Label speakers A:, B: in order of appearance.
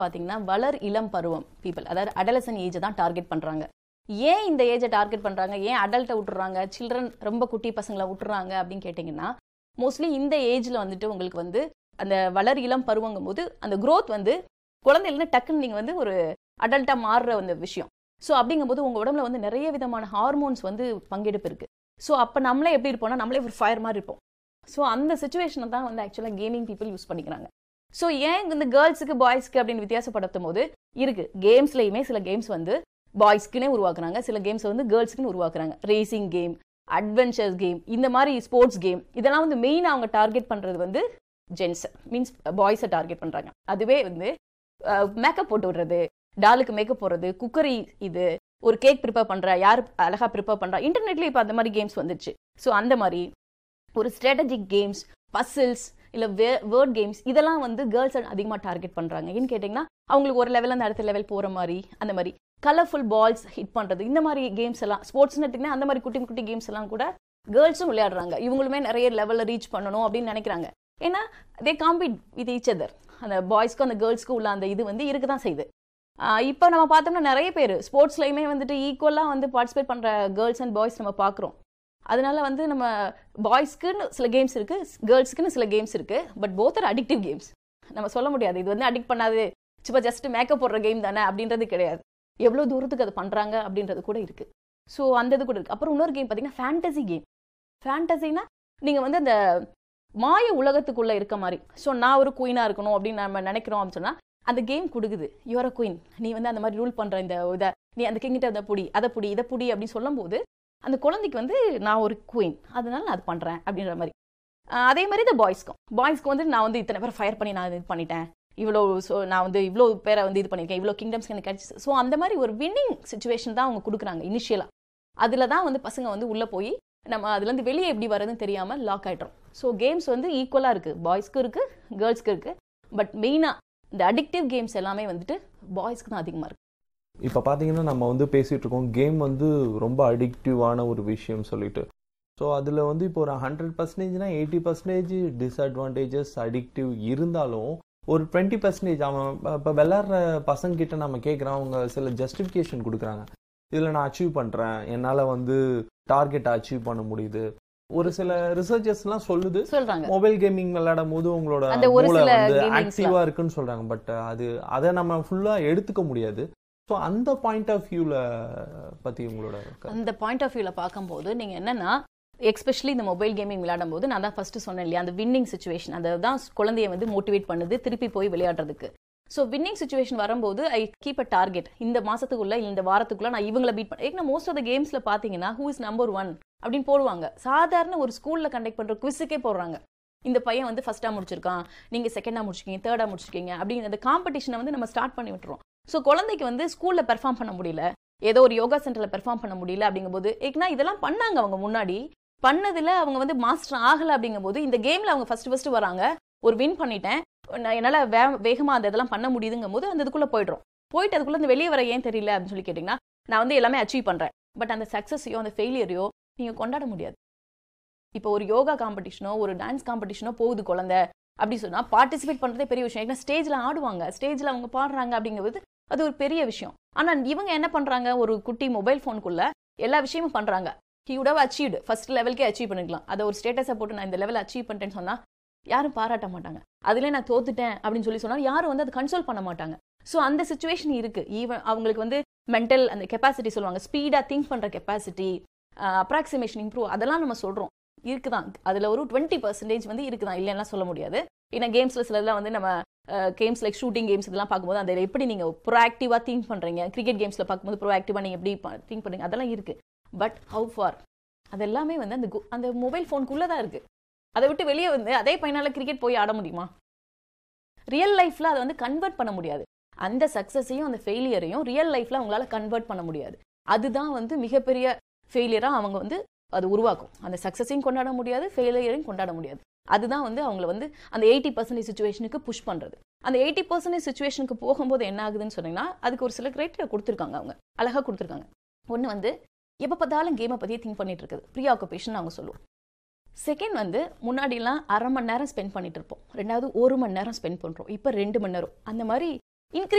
A: பாத்தீங்கன்னா வளர் இளம் பருவம் பீப்புள் அதாவது அடலசன் ஏஜை தான் டார்கெட் பண்றாங்க ஏன் இந்த ஏஜை டார்கெட் பண்றாங்க ஏன் அடல்ட்டை விட்டுறாங்க சில்ட்ரன் ரொம்ப குட்டி பசங்களை விட்டுறாங்க அப்படின்னு கேட்டிங்கன்னா மோஸ்ட்லி இந்த ஏஜ்ல வந்துட்டு உங்களுக்கு வந்து அந்த வளர் இளம் பருவங்கும் போது அந்த growth வந்து குழந்தையில டக்குன்னு நீங்க வந்து ஒரு அடல்ட்டா மாறுற அந்த விஷயம் ஸோ அப்படிங்கும்போது உங்க உடம்புல வந்து நிறைய விதமான ஹார்மோன்ஸ் வந்து பங்கெடுப்பு இருக்கு ஸோ அப்போ நம்மளே எப்படி இருப்போம்னா நம்மளே ஒரு ஃபயர் மாதிரி இருப்போம் ஸோ அந்த சுச்சுவேஷனை தான் வந்து ஆக்சுவலாக கேமிங் பீப்புள் யூஸ் பண்ணிக்கிறாங்க ஸோ ஏன் இந்த கேர்ள்ஸுக்கு பாய்ஸ்க்கு அப்படின்னு வித்தியாசப்படுத்தும் போது இருக்கு கேம்ஸ்லையுமே சில கேம்ஸ் வந்து பாய்ஸ்க்குனே உருவாக்குறாங்க சில கேம்ஸ் வந்து கேர்ள்ஸ்க்குன்னு உருவாக்குறாங்க ரேசிங் கேம் அட்வென்ச்சர்ஸ் கேம் இந்த மாதிரி ஸ்போர்ட்ஸ் கேம் இதெல்லாம் வந்து மெயினாக அவங்க டார்கெட் பண்ணுறது வந்து ஜென்ஸ் மீன்ஸ் பாய்ஸை டார்கெட் பண்ணுறாங்க அதுவே வந்து மேக்கப் போட்டு விடுறது டாலுக்கு மேக்கப் போடுறது குக்கரி இது ஒரு கேக் ப்ரிப்பேர் பண்ணுறா யார் அழகா ப்ரிப்பேர் பண்ணுறா இன்டர்நெட்லேயே இப்போ அந்த மாதிரி கேம்ஸ் வந்துச்சு ஸோ அந்த மாதிரி ஒரு ஸ்ட்ராட்டஜிக் கேம்ஸ் பசில்ஸ் இல்லை வே வேர்ட் கேம்ஸ் இதெல்லாம் வந்து கேர்ள்ஸ் அதிகமாக டார்கெட் பண்ணுறாங்க ஏன்னு கேட்டிங்கன்னா அவங்களுக்கு ஒரு லெவலில் அந்த அடுத்த லெவல் போகிற மாதிரி அந்த மாதிரி கலர்ஃபுல் பால்ஸ் ஹிட் பண்ணுறது இந்த மாதிரி கேம்ஸ் எல்லாம் ஸ்போர்ட்ஸ்னு எடுத்திங்கன்னா அந்த மாதிரி குட்டி குட்டி கேம்ஸ் எல்லாம் கூட கேர்ள்ஸும் விளையாடுறாங்க இவங்களுமே நிறைய லெவலில் ரீச் பண்ணணும் அப்படின்னு நினைக்கிறாங்க ஏன்னா they compete with each other அந்த பாய்ஸ்க்கும் அந்த கேர்ள்ஸ்க்கும் உள்ள அந்த இது வந்து இருக்க தான் செய்யுது இப்போ நம்ம பார்த்தோம்னா நிறைய பேர் ஸ்போர்ட்ஸ்லையுமே வந்துட்டு ஈக்குவலாக வந்து பார்ட்டிசிபேட் பண்ணுற கேர்ள்ஸ் அண்ட் பாய்ஸ் நம்ம பார்க்குறோம் அதனால வந்து நம்ம பாய்ஸ்க்குன்னு சில கேம்ஸ் இருக்கு கேர்ள்ஸ்க்குன்னு சில கேம்ஸ் இருக்கு but both are addictive games நம்ம சொல்ல முடியாது இது வந்து அடிக்ட் பண்ணாது சும்மா ஜஸ்ட் மேக்கப் போடுற கேம் தானே அப்படின்றது கிடையாது எவ்வளோ தூரத்துக்கு அதை பண்ணுறாங்க அப்படின்றது கூட இருக்கு ஸோ அந்த இது கூட இருக்கு அப்புறம் இன்னொரு கேம் பார்த்தீங்கன்னா ஃபேண்டசி கேம் ஃபேண்டசினா நீங்கள் வந்து அந்த மாய உலகத்துக்குள்ள இருக்க மாதிரி ஸோ நான் ஒரு குயினாக இருக்கணும் அப்படின்னு நம்ம நினைக்கிறோம் அப்படின்னு சொன்னால் அந்த கேம் கொடுக்குது யுவர் அ குயின் நீ வந்து அந்த மாதிரி ரூல் பண்ணுற இந்த இதை நீ அந்த கிங்கிட்ட அதை புடி அதை புடி இதை புடி அப்படின்னு சொல்லும்போது அந்த குழந்தைக்கு வந்து நான் ஒரு குயின் அதனால நான் அது பண்ணுறேன் அப்படின்ற மாதிரி ஆஹ் அதே மாதிரி இந்த பாய்ஸ்க்கும் பாய்ஸ்க்கு வந்து நான் வந்து இத்தனை பேரை ஃபயர் பண்ணி நான் இது பண்ணிட்டேன் இவ்வளோ ஸோ நான் வந்து இவ்வளோ பேரை வந்து இது பண்ணியிருக்கேன் இவ்வளோ கிங்டம்ஸ் எனக்கு கிடச்சி ஸோ அந்த மாதிரி ஒரு வின்னிங் சுச்சுவேஷன் தான் அவங்க கொடுக்குறாங்க இனிஷியலாக அதில் தான் வந்து பசங்க வந்து உள்ளே போய் நம்ம அதுலேருந்து வெளியே எப்படி வரதுன்னு தெரியாமல் லாக் ஆகிட்டோம் ஸோ கேம்ஸ் வந்து ஈக்குவலாக இருக்குது பாய்ஸ்க்கு இருக்குது கேர்ள்ஸ்க்கு இருக்குது பட் மெயினாக இந்த அடிக்டிவ் கேம்ஸ் எல்லாமே வந்துட்டு பாய்ஸ்க்கு தான் அதிகமாக இருக்குது
B: இப்போ பார்த்தீங்கன்னா நம்ம வந்து பேசிகிட்டு இருக்கோம் கேம் வந்து ரொம்ப அடிக்டிவான ஒரு விஷயம் சொல்லிட்டு ஸோ அதில் வந்து இப்போ ஒரு ஹண்ட்ரட் பர்சன்டேஜ்னா எயிட்டி பர்சன்டேஜ் டிஸ்அட்வான்டேஜஸ் அடிக்டிவ் இருந்தாலும் ஒரு டுவெண்ட்டி பர்சன்டேஜ் அவன் இப்போ விளாட்ற பசங்கிட்ட நம்ம கேட்குறோம் அவங்க சில ஜஸ்டிஃபிகேஷன் கொடுக்குறாங்க இதில் நான் அச்சீவ் பண்ணுறேன் என்னால் வந்து டார்கெட்டை அச்சீவ் பண்ண முடியுது ஒரு சில ரிசர்ச்சர்ஸ்லாம் சொல்லுது
A: சொல்கிறாங்க
B: மொபைல் கேமிங் விளையாடும் போது உங்களோட
A: அந்த ஒரு
B: மூளை
A: சில
B: வந்து
A: gamings
B: ஆக்டிவா இருக்குன்னு சொல்றாங்க பட் அது அதை நம்ம ஃபுல்லா எடுத்துக்க முடியாது ஸோ அந்த பாயிண்ட் ஆஃப் வியூல பத்தி உங்களோட கருத்து.
A: அந்த பாயிண்ட் ஆஃப் வியூவில் பார்க்கும்போது நீங்கள் என்னன்னா எக்ஸ்பெஷலி இந்த மொபைல் கேமிங் விளையாடும் போது நான் தான் ஃபர்ஸ்ட் சொன்னேன் இல்லையா அந்த வின்னிங் சுச்சுவேஷன் அதை தான் குழந்தைய வந்து மோட்டிவேட் பண்ணுது திருப்பி போய் விளையாடுறதுக்கு ஸோ வின்னிங் சுச்சுவேஷன் வரும்போது ஐ கீப் அ டார்கெட் இந்த மாசத்துக்குள்ள இல்ல இந்த வாரத்துக்குள்ள நான் இவங்களை பீட் பண்ண ஏன்னா மோஸ்ட் ஆஃப் த கேம்ஸ்ல பாத்தீங்கன்னா ஹூ இஸ் நம்பர் ஒன் அப்படின்னு போடுவாங்க சாதாரண ஒரு ஸ்கூல்ல கண்டக்ட் பண்ற குவிஸுக்கே போடுறாங்க இந்த பையன் வந்து ஃபர்ஸ்டா முடிச்சிருக்கான் நீங்க செகண்டா முடிச்சிருக்கீங்க தேர்டா முடிச்சிருக்கீங்க அப்படிங்கிற அந்த காம்படிஷனை வந்து நம்ம ஸ்டார்ட் பண்ணி விட்டுறோம் ஸோ குழந்தைக்கு வந்து ஸ்கூல்ல பெர்ஃபார்ம் பண்ண முடியல ஏதோ ஒரு யோகா சென்டர்ல பெர்ஃபார்ம் பண்ண முடியல அப்படிங்கும்போது ஏன்னா இதெல்லாம் பண்ணாங்க அவங்க முன்னாடி பண்ணதுல அவங்க வந்து மாஸ்டர் ஆகல அப்படிங்கும்போது இந்த கேம்ல அவங்க ஃபர்ஸ்ட் ஃபர்ஸ்ட் வராங்க ஒரு வின் பண்ணிட்டேன் நான் என்னால வே வேகமா அந்த இதெல்லாம் பண்ண முடியுதுங்கும் போது அந்த இதுக்குள்ள போயிடுறோம் போயிட்டு அதுக்குள்ள இந்த வெளியே வர ஏன் தெரியல அப்படின்னு சொல்லி கேட்டிங்கன்னா நான் வந்து எல்லாமே அச்சீவ் பண்றேன் பட் அந்த சக்ஸஸையோ அந்த ஃபெயிலியரையோ நீங்க கொண்டாட முடியாது இப்போ ஒரு யோகா காம்படிஷனோ ஒரு டான்ஸ் காம்படிஷனோ போகுது குழந்தை அப்படி சொன்னா பார்ட்டிசிபேட் பண்றதே பெரிய விஷயம் ஏன்னா ஸ்டேஜ்ல ஆடுவாங்க ஸ்டேஜ்ல அவங்க பாடுறாங்க அப்படிங்கும்போது அது ஒரு பெரிய விஷயம் ஆனா இவங்க என்ன பண்றாங்க ஒரு குட்டி மொபைல் ஃபோனுக்குள்ள எல்லா விஷயமும் பண்றாங்க he would have achieved first லெவலுக்கே அச்சீவ் பண்ணிக்கலாம் அதை ஒரு ஸ்டேட்டஸை போட்டு நான் இந்த லெவல் அச்சீவ் பண்ணிட்டேன்னு சொன்னா யாரும் பாராட்ட மாட்டாங்க அதுல நான் தோத்துட்டேன் அப்படின்னு சொல்லி சொன்னா யாரும் வந்து அதை கன்சோல் பண்ண மாட்டாங்க ஸோ அந்த சுச்சுவேஷன் இருக்கு ஈவன் அவங்களுக்கு வந்து மென்டல் அந்த கெப்பாசிட்டி சொல்லுவாங்க ஸ்பீடா திங்க் பண்ற கெப்பாசிட்டி அப்ராக்சிமேஷன் இம்ப்ரூவ் அதெல்லாம் நம்ம சொல்றோம் இருக்குதான் அதுல ஒரு டுவெண்ட்டி பர்சன்டேஜ் வந்து இருக்குதான் இல்லைன்னா சொல்ல முடியாது ஏன்னா கேம்ஸ்ல சிலதெல்லாம் வந்து நம்ம கேம்ஸ் லைக் ஷூட்டிங் கேம்ஸ் இதெல்லாம் பார்க்கும்போது அதில் எப்படி நீங்க ப்ரோஆக்டிவா திங்க் பண்றீங்க கிரிக்கெட் கேம்ஸ்ல பார்க்கும்போது ப்ரோஆக்டிவா நீங்க எப்படி திங்க் பண்றீங்க அதெல்லாம் இருக்கு பட் ஹவு ஃபார் அது எல்லாமே வந்து அந்த கு- அந்த மொபைல் ஃபோனுக்குள்ளே தான் இருக்கு அதை விட்டு வெளியே வந்து அதே பையனால கிரிக்கெட் போய் ஆட முடியுமா ரியல் லைஃப்ல அதை வந்து கன்வெர்ட் பண்ண முடியாது அந்த சக்ஸஸையும் அந்த ஃபெயிலியரையும் ரியல் லைஃப்ல அவங்களால கன்வெர்ட் பண்ண முடியாது அதுதான் வந்து மிகப்பெரிய ஃபெயிலியரா அவங்க வந்து அது உருவாக்கும் அந்த சக்ஸஸையும் கொண்டாட முடியாது ஃபெயிலியரையும் கொண்டாட முடியாது அதுதான் வந்து அவங்கள வந்து அந்த எயிட்டி பர்சன்டேஜ் சுச்சுவேஷனுக்கு புஷ் பண்றது அந்த எயிட்டி பர்சன்டேஜ் சுச்சுவேஷனுக்கு போகும்போது என்ன ஆகுதுன்னு சொன்னீங்கன்னா அதுக்கு ஒரு சில கிரைட்டீரியா கொடுத்துருக்காங்க அவங்க அழகா கொடுத்துருக்காங்க ஒன்று வந்து எப்போ பார்த்தாலும் கேமை பற்றியே திங்க் பண்ணிட்டு இருக்குது ப்ரீ ஆக்குபேஷன் அவங்க சொல்லுவோம் செகண்ட் வந்து முன்னாடிலாம் அரை மணி நேரம் ஸ்பெண்ட் பண்ணிட்டு இருப்போம் ரெண்டாவது ஒரு மணி நேரம் ஸ்பெண்ட் பண்ணுறோம் இப்போ ரெண்டு மணி நேரம் அந்த மாதிரி இன்க்ரீஸ்